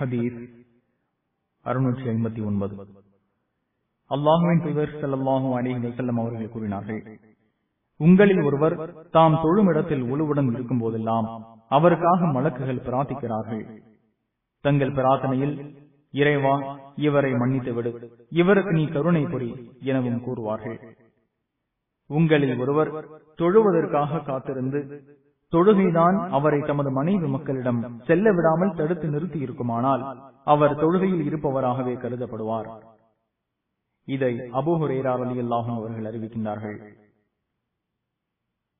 ஹதீஸ் அறுநூற்றி ஐம்பத்தி ஒன்பது அல்லாஹுவின் தூதர் ஸல்லல்லாஹு அலைஹி வஸல்லம் அவர்கள் கூறினார்கள் உங்களில் ஒருவர் தாம் தொழும் இடத்தில் உழுவுடன் இருக்கும் போதெல்லாம் அவருக்காக மலக்குகள் பிரார்த்திக்கிறார்கள் தங்கள் பிரார்த்தனையில் இறைவா இவரை மன்னித்து விடு இவருக்கு நீ கருணை புரி எனவும் கூறுவார்கள் உங்களில் ஒருவர் தொழுவதற்காக காத்திருந்து தொழுகைதான் அவரை தமது மனைவி மக்களிடம் செல்ல விடாமல் தடுத்து நிறுத்தி இருக்குமானால் அவர் தொழுகையில் இருப்பவராகவே கருதப்படுவார் இதை அபூஹுரேரா அலி அல்லாஹும் அவர்கள் அறிவிக்கின்றார்கள்